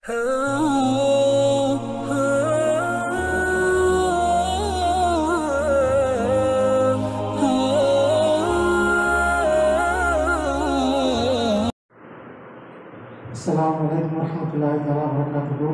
السلام عليكم ورحمة الله تعالى وبركاته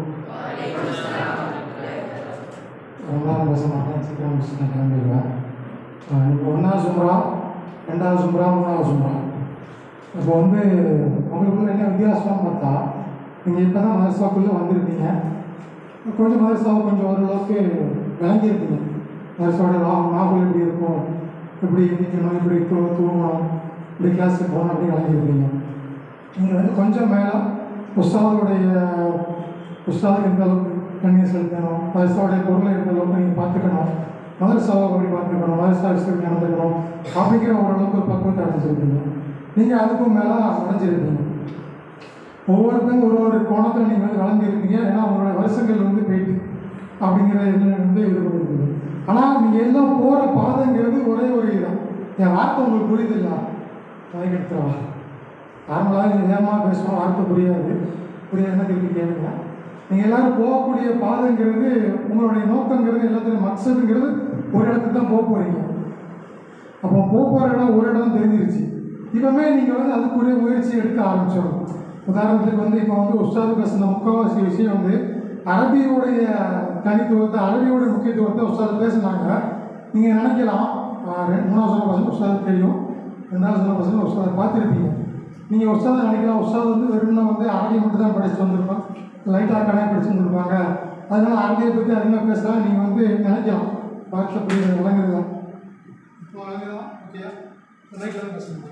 ரமலான் மாதமாக சீக்கிரம் முடிச்சுட்டு கிளம்பிடுவேன் ஆஹ் இப்போ ஒன்றாவது சும்ரா ரெண்டாவது சும்ரா மூணாவது சும்ரா இப்போ வந்து உங்களுக்குள்ள என்ன வித்தியாசம்னு பார்த்தா நீங்கள் இப்போ தான் மதரசாக்குள்ளே வந்திருப்பீங்க கொஞ்சம் மதரசாவை கொஞ்சம் ஓரளவுக்கு விளங்கியிருப்பீங்க மதரசாவோட லா மாகுல் எப்படி இருக்கும் எப்படி நிற்கணும் இப்படி தூ தூங்கணும் இப்படி கிளாஸுக்கு போகணும் அப்படி விளங்கியிருப்பீங்க நீங்கள் வந்து கொஞ்சம் மேலே உஸ்தாதுடைய உஸ்தாதுக்கு எந்த அளவுக்கு கண்ணியம் செலுத்தணும் மதரசாவுடைய பொருளை எந்த அளவுக்கு நீங்கள் பார்த்துக்கணும் மதரசாவை எப்படி பார்த்துக்கணும் மதரசா விஷயத்துக்கு நடந்துக்கணும் அப்படிங்கிற ஓரளவுக்கு ஒரு பக்குவத்தை அடைஞ்சிருப்பீங்க நீங்கள் அதுக்கும் மேலே அடைஞ்சிருப்பீங்க ஒவ்வொருத்தரும் ஒரு ஒரு கோணத்தில் நீங்கள் வந்து வளர்ந்துருப்பீங்க ஏன்னா உங்களோட வருஷங்கள் வந்து போயிட்டு அப்படிங்கிற இதில் வந்து இது பண்ணியிருக்கீங்க ஆனால் நீங்கள் எல்லாம் போகிற பாதைங்கிறது ஒரே ஒரு இதுதான் என் வார்த்தை உங்களுக்கு புரியுது இல்லை அதுக்கடுத்தவா நார்மலாக நீங்கள் வேகமாக பேசுவோம் வார்த்தை புரியாது புரியாதுன்னா திருப்பி கேளுங்க நீங்கள் எல்லாரும் போகக்கூடிய பாதைங்கிறது உங்களுடைய நோக்கங்கிறது எல்லாத்துலையும் மக்சதுங்கிறது ஒரு இடத்துக்கு தான் போக போகிறீங்க அப்போ போக போகிற இடம் ஒரு இடம் தெரிஞ்சிருச்சு இப்போமே நீங்கள் வந்து அதுக்குரிய முயற்சி எடுக்க ஆரம்பிச்சிடணும் உதாரணத்துக்கு வந்து இப்போ வந்து உஸ்தாது பேசுன முக்கால்வாசி விஷயம் வந்து அரபியோடைய தனித்துவத்தை அரபியோடைய முக்கியத்துவத்தை உஸ்தாது பேசுனாங்க நீங்கள் நினைக்கலாம் ஆஹ் ரெண்டு மூணாவது சொல்ல பசங்க உஸ்தாது தெரியும் ரெண்டாவது சொல்ல பசங்க உஸ்தாதை பார்த்துருப்பீங்க நீங்கள் உஸ்தாதை நினைக்கலாம் உஸ்தாது வந்து வெறும்னா வந்து அரபியை மட்டும் தான் படிச்சுட்டு வந்திருப்பான் லைட்டாக கணக்கு படிச்சு வந்திருப்பாங்க அதனால் அரபியை பற்றி அதிகமாக பேசலாம் நீங்கள் வந்து நினைக்கலாம் பாட்டில் புரியுது விளங்குறதா இப்போ விளங்குதா ஓகே லைட்டாக தான் பேசணும்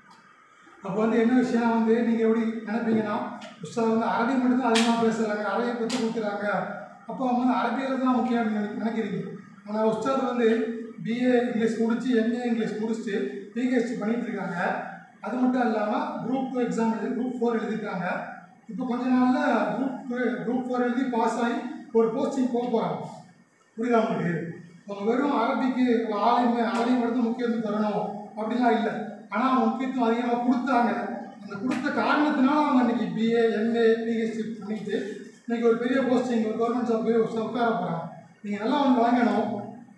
அப்போ வந்து என்ன விஷயம் வந்து நீங்கள் எப்படி நினைப்பீங்கன்னா உஸ்தாத் வந்து அரபி மட்டும்தான் அதிகமாக பேசுகிறாங்க அரபியை பற்றி கொடுக்குறாங்க அப்போ அவங்க வந்து அரபியில் தான் முக்கியம் நினை நினைக்கிறீங்க ஆனால் உஸ்தாத் வந்து பிஏ இங்கிலீஷ் முடிச்சு எம்ஏ இங்கிலீஷ் முடிச்சுட்டு பிஹெச்டி பண்ணிட்டு இருக்காங்க அது மட்டும் இல்லாமல் குரூப் டூ எக்ஸாம் எழுதி குரூப் ஃபோர் எழுதிருக்காங்க இப்போ கொஞ்ச நாளில் குரூப் குரூப் ஃபோர் எழுதி பாஸ் ஆகி ஒரு போஸ்டிங் போக போகிறாங்க புரியுதா உங்களுக்கு அவங்க வெறும் அரபிக்கு ஆலையுமே அரபி மட்டும் முக்கியத்துவம் தரணும் அப்படிலாம் இல்லை ஆனால் அவங்க முக்கியத்துவம் அதிகமாக கொடுத்தாங்க அந்த கொடுத்த காரணத்தினால அவங்க இன்னைக்கு பிஏ எம்ஏ பிஹெச்டி பண்ணிட்டு இன்னைக்கு ஒரு பெரிய போஸ்டிங் ஒரு கவர்மெண்ட் ஜாப் போய் உட்கார போகிறாங்க நீங்கள் நல்லா வந்து வாங்கணும்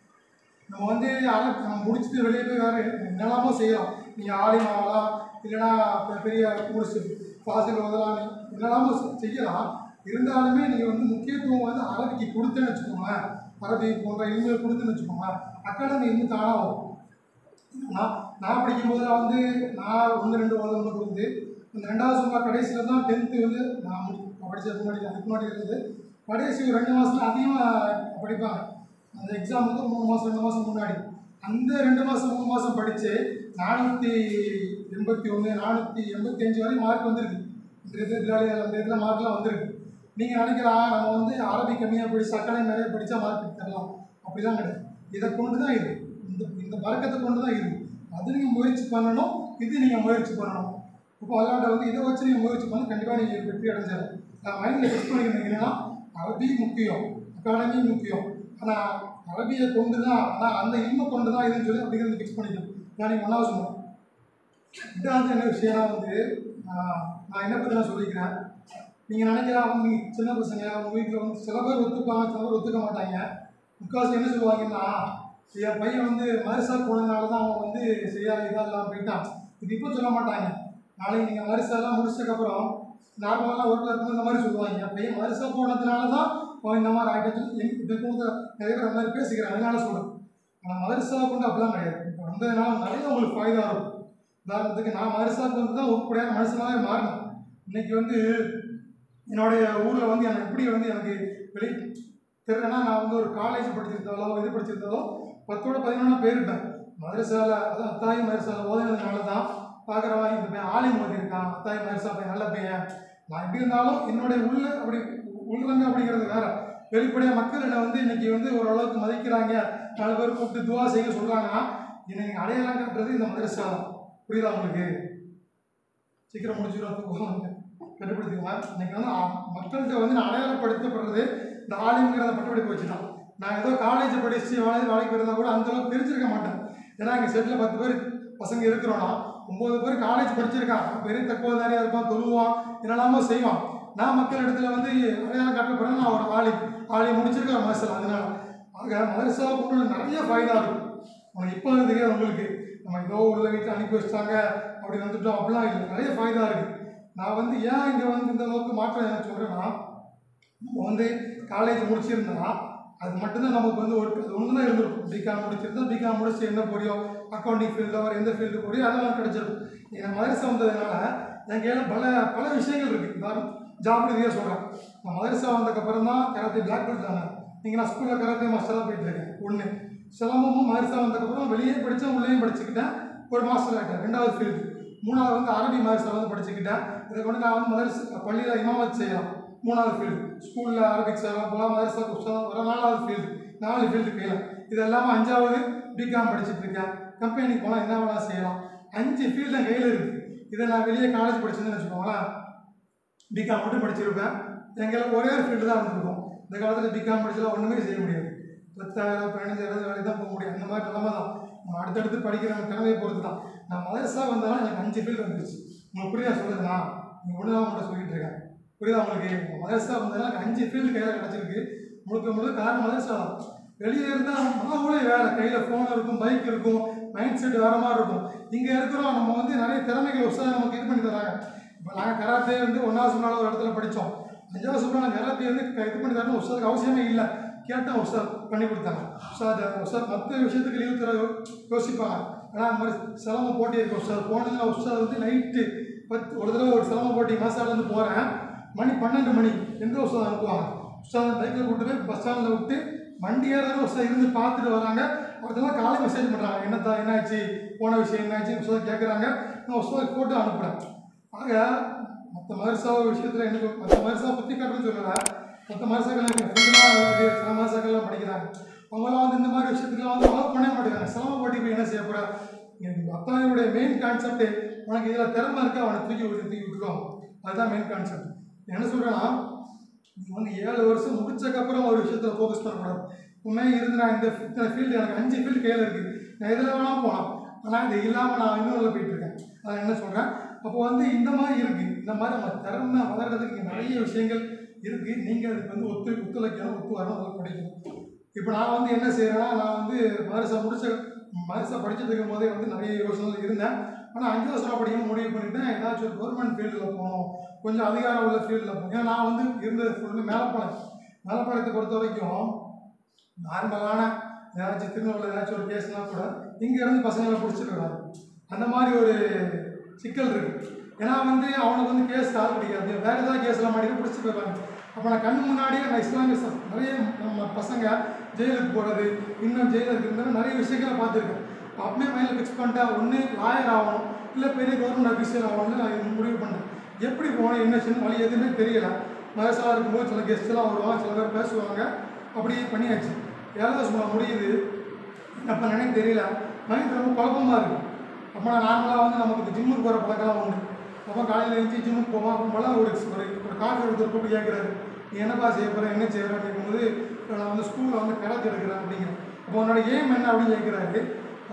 நம்ம வந்து அரபி நம்ம முடிச்சுட்டு வெளியே போய் வேறு என்னெல்லாமோ செய்யலாம் நீங்கள் ஆலிம் ஆகலாம் இல்லைன்னா பெ- பெரிய முடிச்சு ஃபாசில் ஓதலாம் நீ என்னெல்லாமோ செ- செய்யலாம் இருந்தாலுமே நீங்கள் வந்து முக்கியத்துவம் வந்து அரபிக்கு கொடுத்தேன்னு வச்சுக்கோங்களேன் அரபி போன்ற இனிமேல் கொடுத்துன்னு வச்சுக்கோங்களேன் அகாடமி இன்னும் தானாக வரும் நான் நான் படிக்கும்போதெல்லாம் வந்து நான் ஒன்று ரெண்டு ஓதம் இருந்து இந்த ரெண்டாவது சும்மா கடைசியில் தான் டென்த்து வந்து நான் முடி- படிச்சதுக்கு முன்னாடி அதுக்கு முன்னாடி இருந்தது கடைசி ஒரு ரெண்டு மாதத்துல அதிகமாக படிப்பாங்க அந்த எக்ஸாம் வந்து மூணு மாதம் ரெண்டு மாதம் முன்னாடி அந்த ரெண்டு மாதம் மூணு மாதம் படித்து நானூற்றி எண்பத்தி ஒன்று நானூற்றி எண்பத்தி அஞ்சு வரை மார்க் வந்திருக்கு இந்த இது இதில் அந்த இதில் மார்க்லாம் வந்திருக்கு நீங்கள் நினைக்கலாம் நம்ம வந்து அரபி கம்மியாக படிச்சு சக்கரை நிறைய படித்தா மார்க் தரலாம் அப்படிலாம் கிடையாது இதை கொண்டு தான் இது இந்த இந்த பறக்கத்தை கொண்டு தான் இது அது நீங்கள் முயற்சி பண்ணணும் இது நீங்கள் முயற்சி பண்ணணும் இப்போ அல்லாட்ட வந்து இதை வச்சு நீங்கள் முயற்சி பண்ணி கண்டிப்பாக நீங்கள் வெற்றி அடைஞ்சிடலாம் நான் மைண்டில் ஃபிக்ஸ் பண்ணிக்கணும் என்னன்னா அரபி முக்கியம் அகாடமி முக்கியம் ஆனால் அரபியை கொண்டு தான் ஆனால் அந்த இன்மை கொண்டு தான் இதுன்னு சொல்லி அப்படிங்கிறது ஃபிக்ஸ் பண்ணிக்கணும் நான் நீங்கள் ஒன்றாவது சொன்னேன் ரெண்டாவது என்ன விஷயம்னா வந்து ஆஹ், நான் என்ன பற்றி நான் சொல்லிக்கிறேன் நீங்கள் நினைக்கலாம் அவங்க நீங்க சின்ன பசங்க அவங்க வீட்டில் வந்து சில பேர் ஒத்துப்பாங்க சில பேர் ஒத்துக்க மாட்டாங்க முக்கால்வாசி என்ன சொல்லுவாங்கன்னா என் பையன் வந்து மரிசா போனதுனால தான் அவன் வந்து சரியா இதாக இல்லாமல் போயிட்டான் இது இப்போ சொல்ல மாட்டாங்க நாளைக்கு நீங்கள் மரிசாலாம் முடிச்சதுக்கப்புறம் நார்மலாக ஒர்க்கில் இருக்கும்போது இந்த மாதிரி சொல்லுவாங்க என் பையன் மரிசா போனதுனால தான் அவன் இந்த மாதிரி ஆகிட்டு எங்க இப்போ இருக்கும்போது நிறைய பேர் அந்த மாதிரி பேசிக்கிறேன் அதனால சொல்கிறேன் ஆனால் மதரசா கொண்டு அப்படிலாம் கிடையாது இப்போ வந்ததுனால நிறைய உங்களுக்கு ஃபாய்தா இருக்கும் உதாரணத்துக்கு நான் மதரசாவுக்கு வந்து தான் உருப்படியான மனுஷனாவே மாறினேன் இன்னைக்கு வந்து என்னுடைய ஊரில் வந்து எனக்கு எப்படி வந்து எனக்கு வெளி தெரியலனா நான் வந்து ஒரு காலேஜ் படிச்சிருந்தாலோ இது படிச்சிருந்தாலோ பத்தோட பதினொன்றா போயிருப்பேன் மதரசால அதான் அத்தாயி மதரசால ஓதுனதுனால தான் பார்க்குறவன் இந்த பையன் ஆலிம் ஓதிருக்கான் அத்தாயி மதரசா பையன் நல்ல பையன் நான் எப்படி இருந்தாலும் என்னுடைய உள்ள அப்படி உள்ளங்க அப்படிங்கிறது வேற வெளிப்படையாக மக்கள் என்னை வந்து இன்னைக்கு வந்து ஓரளவுக்கு மதிக்கிறாங்க நாலு பேர் கூப்பிட்டு துவா செய்ய சொல்கிறாங்கன்னா இன்னைக்கு அடையாளம் காட்டுறது இந்த மதரசா தான் புரியுதா உங்களுக்கு சீக்கிரம் முடிச்சுடும் தூக்கம் கண்டுபிடித்துக்குமா இன்னைக்கு வந்து அ- மக்கள்கிட்ட வந்து நான் அடையாளப்படுத்தப்படுறது இந்த ஆலிம்ங்கிறத பட்டப்படிப்பு வச்சு தான் நான் ஏதோ காலேஜ் படிச்சு வேலை வேலைக்கு இருந்தால் கூட அந்த அளவுக்கு தெரிஞ்சிருக்க மாட்டேன் ஏன்னா எங்கள் செட்டில் பத்து பேர் பசங்க இருக்கிறோன்னா ஒம்பது பேர் காலேஜ் படிச்சிருக்கான் பெரிய தக்குவதாரியாக இருப்பான் தொழுவான் என்னெல்லாமோ செய்வான் நான் மக்கள் இடத்துல வந்து அடையாளம் காட்டப்படுறேன் நான் ஒரு ஆளி ஆளி முடிச்சிருக்கேன் ஒரு மனசில் அதனால ஆக மதரசாவை கொண்டு நிறைய ஃபைதா இருக்கும் உனக்கு இப்போ தெரியாது உங்களுக்கு நம்ம ஏதோ உள்ள வீட்டில் அனுப்பி வச்சிட்டாங்க அப்படி வந்துட்டோம் அப்படிலாம் இல்லை நிறைய ஃபைதா இருக்குது நான் வந்து ஏன் இங்கே வந்து இந்த அளவுக்கு மாற்றம் எனக்கு சொல்கிறேன்னா நம்ம வந்து காலேஜ் முடிச்சிருந்தோம்னா அது மட்டும்தான் நமக்கு வந்து ஒரு அது ஒன்று தான் இருந்திருக்கும் பிகாம் முடிச்சிருந்தா பிகாம் முடிச்சு என்ன போறியோ அக்கௌண்டிங் ஃபீல்டில் வர எந்த ஃபீல்டு போறியோ அதெல்லாம் கிடச்சிருக்கும் என் மதரசா வந்ததுனால என் கையில் பல பல விஷயங்கள் இருக்குது உதாரணம் ஜாப் ரீதியாக சொல்கிறேன் நான் மதரசா வந்ததுக்கப்புறம் தான் கராத்தே பிளாக் பெல்ட் தானே நீங்கள் நான் ஸ்கூலில் கராத்தே மாஸ்டராக போயிட்டு இருக்கேன் ஒன்று சிலம்பமும் மதரசா வந்ததுக்கப்புறம் வெளியே படித்தேன் உள்ளேயும் படிச்சுக்கிட்டேன் ஒரு மாஸ்டர் ஆகிட்டேன் ரெண்டாவது ஃபீல்டு மூணாவது வந்து அரபி மதரசா வந்து படிச்சுக்கிட்டேன் இதை கொண்டு நான் வந்து மதரசா பள்ளியில் இமாமத் செய்யலாம் மூணாவது ஃபீல்டு ஸ்கூலில் அரபிக் சேரலாம் போகலாம் மதரசா குஸ்தான் வர நாலாவது ஃபீல்டு நாலு ஃபீல்டு கையில் இது எல்லாமே அஞ்சாவது பிகாம் படிச்சுட்டு இருக்கேன் கம்பெனிக்கு போனால் என்ன வேணாலும் செய்யலாம் அஞ்சு ஃபீல்டு என் கையில் இருக்குது இதை நான் வெளியே காலேஜ் படிச்சிருந்தேன்னு வச்சுக்கோங்களேன் பிகாம் மட்டும் படிச்சிருப்பேன் எங்களுக்கு ஒரே ஒரு ஃபீல்டு தான் இருந்திருக்கும் இந்த காலத்தில் பிகாம் படிச்சலாம் ஒன்றுமே செய்ய முடியாது பத்தாயிரம் பதினஞ்சாயிரம் வேலைக்கு தான் போக முடியும் அந்த மாதிரி நிலமை தான் நம்ம அடுத்தடுத்து படிக்கிற திறமையை பொறுத்து தான் நான் மதரசா வந்தாலும் எனக்கு அஞ்சு ஃபீல்டு வந்துருச்சு உங்களுக்கு புரியுதா சொல்லுதுண்ணா நீங்கள் ஒன்று தான் உங்கள்கிட்ட சொல்லிட்டு இருக்கேன் புரியுதா உங்களுக்கு மதரசா வந்தாலும் எனக்கு அஞ்சு ஃபீல்டு கையில் கிடச்சிருக்கு முழுக்க முழுக்க காரணம் மதரசா தான் வெளியே இருந்தால் மாவுளே வேலை கையில் ஃபோன் இருக்கும் பைக் இருக்கும் மைண்ட் செட் வேறு மாதிரி இருக்கும் இங்கே இருக்கிறோம் நம்ம வந்து நிறைய திறமைகள் உற்சாகம் நமக்கு இது பண்ணி தராங்க இப்போ நாங்கள் கராத்தே வந்து ஒன்றாவது சும்மா ஒரு இடத்துல படித்தோம் அஞ்சாவது சும்மா நாங்கள் கராத்தே வந்து க- இது பண்ணி தரணும் உற்சாதுக்கு அவசியமே இல்லை கேட்டால் உற்சாத் பண்ணி கொடுத்தாங்க உற்சாத் உற்சாத் மற்ற விஷயத்துக்கு லீவ் தர யோ- யோசிப்பாங்க ஆனால் அந்த மாதிரி சிலம போட்டி இருக்கு உற்சாத் போனதுல உற்சாத் வந்து நைட்டு பத்து ஒரு தடவை ஒரு சிலம போட்டி மசாலேருந்து போகிறேன் மணி பன்னெண்டு மணி எந்த உற்சாதம் அனுப்புவாங்க உற்சாதம் பைக்கில் கூட்டு போய் பஸ் ஸ்டாண்டில் விட்டு வண்டி ஏறாத உற்சாகம் இருந்து பார்த்துட்டு வராங்க ஒருத்தவங்க காலை மெசேஜ் பண்ணுறாங்க என்னத்தா என்னாச்சு போன விஷயம் என்னாச்சு உற்சாதம் கேட்குறாங்க நான் உற்சாதம் போட்டு அனுப்புகிறேன் ஆக மற்ற மதரசா விஷயத்தில் எனக்கு மற்ற மதரசா பற்றி காட்டுன்னு சொல்லலை மற்ற மதரசாக்கள் எனக்கு ஃப்ரெண்டுலாம் சில மதரசாக்கள்லாம் படிக்கிறாங்க அவங்களாம் வந்து இந்த மாதிரி விஷயத்துக்குலாம் வந்து அலோவ் பண்ணவே மாட்டேங்கிறாங்க சிலம போட்டி போய் என்ன செய்ய போகிற அத்தானுடைய மெயின் கான்செப்ட் உனக்கு இதில் திறமை இருக்கா அவனை தூக்கி விட்டு தூக்கி விட்டுருவான் அதுதான் மெயின் கான்செப்ட் என்ன சொல்கிறேன்னா நீ வந்து ஏழு வருஷம் முடிச்சக்கப்புறம் ஒரு விஷயத்தில் ஃபோக்கஸ் பண்ணக்கூடாது உண்மையாக இருந்து நான் இந்த இத்தனை ஃபீல்டு எனக்கு அஞ்சு ஃபீல்டு கையில் இருக்குது நான் எதில் வேணால் போகலாம் ஆனால் இது இல்லாமல் நான் இன்னொரு போயிட்டு இருக்கேன் அதான் என்ன சொல்கிறேன் அப்போ வந்து இந்த மாதிரி இருக்குது இந்த மாதிரி நம்ம திறமை வளர்கிறதுக்கு இங்கே நிறைய விஷயங்கள் இருக்குது நீங்கள் அதுக்கு வந்து ஒத்து ஒத்துழைக்கணும் ஒத்து வரணும் அதை படிக்கணும் இப்போ நான் வந்து என்ன செய்கிறேன்னா நான் வந்து மதரசா முடிச்ச மதரசா படிச்சுட்டு இருக்கும் போதே வந்து நிறைய யோசனை இருந்தேன் ஆனால் அஞ்சு வருஷம் படிக்கணும் முடிவு பண்ணிட்டேன் ஏதாச்சும் ஒரு கவர்மெண்ட் ஃபீல்டில் போகணும் கொஞ்சம் அதிகாரம் உள்ள ஃபீல்டில் போகணும் ஏன்னா நான் வந்து இருந்தது ஃபுல்லு மேலப்பாளையம் மேலப்பாளையத்தை பொறுத்த வரைக்கும் நார்மலான ஏதாச்சும் திருநெல்வேலியில் ஏதாச்சும் ஒரு கேஸ்னா கூட இங்கே இருந்து பசங்களை பிடிச்சிருக்காங்க அந்த மாதிரி ஒரு சிக்கல் இருக்கு ஏன்னா வந்து அவனுக்கு வந்து கேஸ் கால் பிடிக்காது வேற ஏதாவது கேஸ்லாம் மாட்டி பிடிச்சி போயிடுவாங்க அப்போ நான் கண்ணு முன்னாடியே நான் இஸ்லாமிய ச- நிறைய நம்ம பசங்க ஜெயிலுக்கு போகிறது இன்னும் ஜெயிலுக்கு இருக்கிறது நிறைய விஷயங்களை பார்த்துருக்கேன் அப்பவே மைண்டில் ஃபிக்ஸ் பண்ணிட்டேன் ஒன்று லாயர் ஆகணும் இல்லை பெரிய கவர்மெண்ட் அஃபீஷியல் ஆகணும்னு நான் முடிவு பண்ணேன் எப்படி போகணும் என்ன செய்யணும் வழி எதுவுமே தெரியல மதரசாக இருக்கும்போது சில கெஸ்ட்லாம் வருவாங்க சில பேர் பேசுவாங்க அப்படியே பண்ணியாச்சு ஏழாவது சும்மா முடியுது என்ன பண்ணேனே தெரியல மைண்ட் ரொம்ப குழப்பமா இருக்கு அப்போ நான் நார்மலாக வந்து நமக்கு இந்த ஜிம்முக்கு போகிற பழக்கம் உண்டு அப்போ காலையில் எழுந்துச்சி ஜிம்முக்கு போவோம் அப்போ மழை ஒரு ஒரு ஒரு காஃபி ஒருத்தர் கூப்பிட்டு கேட்குறாரு நீ என்னப்பா செய்ய போகிற என்ன செய்யற அப்படிங்கும்போது "இப்ப நான் வந்து ஸ்கூலில் வந்து கராத்தே எடுக்கிறேன் அப்படிங்கிறேன் அப்போ உன்னோட ஏம் என்ன அப்படின்னு கேட்குறாரு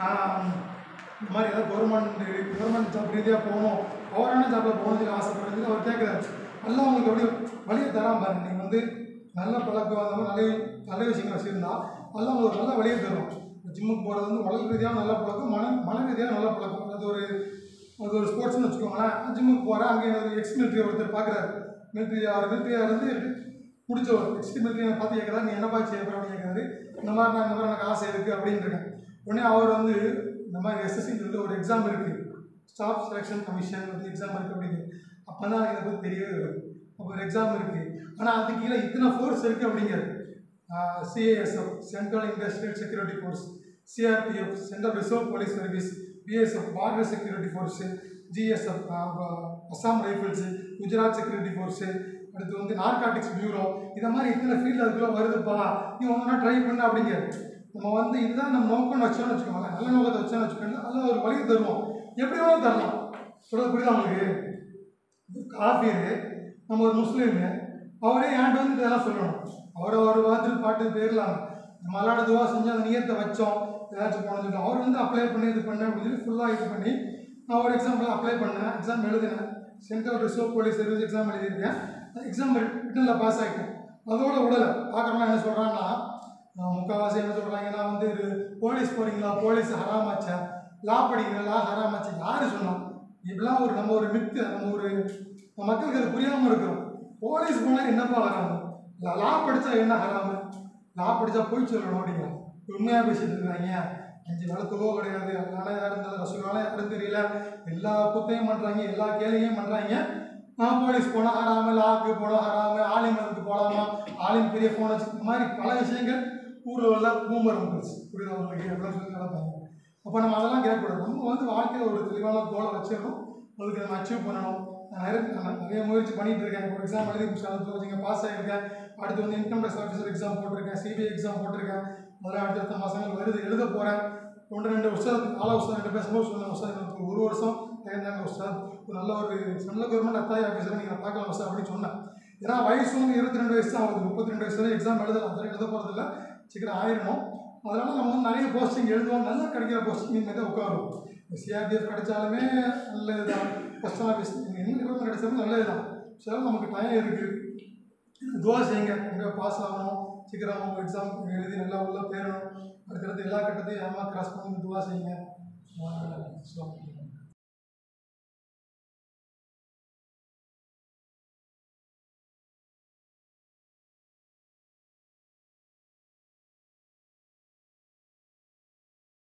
இந்த மாதிரி ஏதாவது கவர்மெண்ட் கவர்மெண்ட் ஜாப் ரீதியாக போகணும் பவரான ஜாப்பில் போகணும்னு ஆசைப்படுறது அவர் கேட்குறாரு எல்லாம் உங்களுக்கு எப்படி வழியை தராம பாருங்க நீங்கள் வந்து நல்ல பழக்கம் அந்த மாதிரி நல்ல நல்ல விஷயங்கள் வச்சுருந்தா அதெல்லாம் உங்களுக்கு நல்ல வழியை தரும் ஜிம்முக்கு போகிறது வந்து உடல் ரீதியாக நல்ல பழக்கம் மன மன ரீதியாக நல்ல பழக்கம் அது ஒரு அது ஒரு ஸ்போர்ட்ஸ்னு வச்சுக்கோங்களேன் ஜிம்முக்கு போகிறேன் அங்கே ஒரு எக்ஸ் மிலிட்ரி ஒருத்தர் பார்க்குறாரு மிலிட்ரி அவர் மிலிட்ரியாக இருந்து முடிச்சவர் எக்ஸ் மிலிட்ரி பார்த்து கேட்குறாரு நீ என்னப்பா செய்ய போகிற அப்படின்னு கேட்குறாரு இந்த மாதிரி நான் இந்த மாதிரி எனக்கு ஆசை இருக்குது அப்படின்னு இருக்கேன் உடனே அவர் வந்து இந்த மாதிரி எஸ்எஸ்சின்னு சொல்லிட்டு ஒரு எக்ஸாம் இருக்குது ஸ்டாஃப் செலெக்ஷன் கமிஷன் வந்து எக்ஸாம் இருக்குது அப்படின்னு அப்போ தான் இதை பற்றி தெரியவே வரும் அப்போ ஒரு எக்ஸாம் இருக்குது ஆனால் அதுக்கு கீழே இத்தனை ஃபோர்ஸ் இருக்குது அப்படிங்கிறது CASF central industrial security force CRPF central reserve police service BSF border security force GSF Assam rifles Gujarat security force அடுத்து வந்து நார்காட்டிக்ஸ் பியூரோ இதை மாதிரி இத்தனை ஃபீல்டு அதுக்குள்ளே வருதுப்பா நீ ஒன்றா ட்ரை பண்ண அப்படிங்க நம்ம வந்து இதுதான் நம்ம நோக்கம்னு வச்சோம்னு வச்சுக்கோங்களேன் நல்ல நோக்கத்தை வச்சோம்னு வச்சுக்கோங்க அதில் ஒரு வழி தருவோம் எப்படி வேணாலும் தரலாம் சொல்றது புரியுதா உங்களுக்கு காஃபீரு நம்ம ஒரு முஸ்லீமு அவரே ஏன்ட்டு வந்து இதெல்லாம் சொல்லணும் அவரை ஒரு வாரத்தில் பாட்டு போயிடலாம் நம்ம அல்லாட துவா செஞ்சு அந்த நியத்தை வச்சோம் ஏதாச்சும் போன சொல்லிட்டோம் அவர் வந்து அப்ளை பண்ணி இது பண்ண அப்படின்னு சொல்லி ஃபுல்லாக இது பண்ணி நான் ஒரு எக்ஸாம்பிள் அப்ளை பண்ணேன் எக்ஸாம் எழுதினேன் central reserve police service exam எழுதியிருக்கேன் எக்ஸாம் ரிட்டனில் பாஸ் ஆகிட்டேன் அதோட விடலை பார்க்குறவங்க என்ன சொல்கிறாங்கன்னா முக்கால்வாசி என்ன சொல்கிறாங்கன்னா வந்து இது போலீஸ் போகிறீங்களா போலீஸ் ஹராமாச்சா லா படிக்கிற லா ஹராமாச்சா யார் சொன்னோம் இப்படிலாம் ஒரு நம்ம ஒரு மித்து நம்ம ஒரு நம்ம மக்களுக்கு அது புரியாமல் இருக்கிறோம் போலீஸ் போனால் என்னப்பா ஹராமு லா லா படித்தா என்ன ஹராமு லா படித்தா போய் சொல்லணும் அப்படிங்கிறான் உண்மையாக பேசிட்டு இருக்காங்க அஞ்சு வேலை தொழுவ கிடையாது அதனால யாரும் இருந்தாலும் ரசூலால யாரும் தெரியல எல்லா குத்தையும் பண்ணுறாங்க எல்லா கேளையும் பண்ணுறாங்க நான் போலீஸ் போனால் ஹராம லாக்கு போனால் ஹராம ஆலிமருக்கு போகலாமா ஆலிம் பெரிய ஃபோன் வச்சு இந்த மாதிரி பல விஷயங்கள் ஊரில் உள்ள பூமர் வந்துருச்சு புரியுதா உங்களுக்கு அப்படின்னு சொல்லி நடப்பாங்க அப்போ நம்ம அதெல்லாம் கேட்கக்கூடாது நம்ம வந்து வாழ்க்கையில் ஒரு தெளிவான கோலை வச்சிடணும் அதுக்கு நம்ம அச்சீவ் பண்ணணும் நான் நிறைய நான் நிறைய முயற்சி பண்ணிட்டு இருக்கேன் ஒரு எக்ஸாம் எழுதி வச்சுங்க பாஸ் ஆகிருக்கேன் அடுத்து வந்து இன்கம் டேக்ஸ் ஆஃபீஸர் எக்ஸாம் போட்டிருக்கேன் சிபிஐ எக்ஸாம் போட்டிருக்கேன் அதெல்லாம் அடுத்தடுத்த மாதங்கள் வருது எழுத போகிறேன் ஒன்று ரெண்டு வருஷம் நாலு வருஷம் ரெண்டு பேசும்போது சொன்னேன் வருஷம் எனக்கு ஒரு வருஷம் தேர்ந்தாங்க வருஷம் ஒரு நல்ல ஒரு நல்ல கவர்மெண்ட் அத்தாய் ஆஃபீஸரை நீங்கள் பார்க்கலாம் வருஷம் அப்படின்னு சொன்னேன் ஏன்னா வயசு வந்து இருபத்தி ரெண்டு வயசு தான் ஆகுது முப்பத்தி ரெண்டு வயசுல எக்ஸாம் எழுதலாம் அதெல்லாம் எழுத போகிறதில்ல சீக்கிரம் ஆயிடணும் அதனால நம்ம வந்து நிறைய போஸ்டிங் எழுதுவோம் நல்லா கிடைக்கிற போஸ்டிங் மீது உட்காரும் சிஆர்டிஎஃப் கிடைச்சாலுமே நல்லது தான் ஃபஸ்ட் ஆஃபீஸ் நீங்கள் என்ன நிறுவனம் கிடைச்சாலும் நல்லது தான் சில நமக்கு டைம் இருக்குது துவா செய்யுங்க எங்கே பாஸ் ஆகணும் சீக்கிரம் அவங்க எக்ஸாம் எழுதி நல்லா உள்ள போயிடணும் அடுத்தடுத்து எல்லா கட்டத்தையும் ஏமா கிராஸ் பண்ணி துவா செய்யுங்க ஸோ